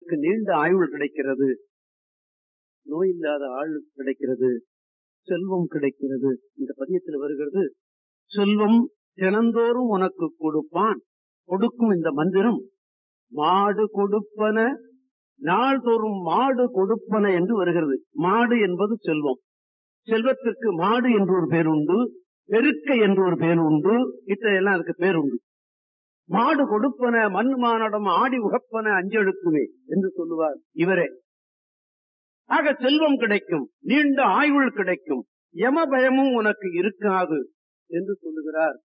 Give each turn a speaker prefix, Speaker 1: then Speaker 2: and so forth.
Speaker 1: உனக்கு நீண்ட ஆயுள் கிடைக்கிறது நோய் இல்லாத ஆயுள் கிடைக்கிறது செல்வம் கிடைக்கிறது இந்த பதியத்தில் வருகிறது செல்வம் தினந்தோறும் உனக்கு கொடுப்பான் கொடுக்கும் இந்த மந்திரம் மாடு கொடுப்பன நாள்தோறும் மாடு கொடுப்பன என்று வருகிறது மாடு என்பது செல்வம் செல்வத்திற்கு மாடு என்று ஒரு பேர் உண்டு பெருக்க என்று ஒரு பேர் உண்டு இத்தனையெல்லாம் அதுக்கு பேர் உண்டு மாடு கொடுப்பன மண் மானடம் ஆடி உகப்பன அஞ்செழுக்குமே என்று சொல்லுவார் இவரே ஆக செல்வம் கிடைக்கும் நீண்ட ஆயுள் கிடைக்கும் யம பயமும் உனக்கு இருக்காது என்று சொல்லுகிறார்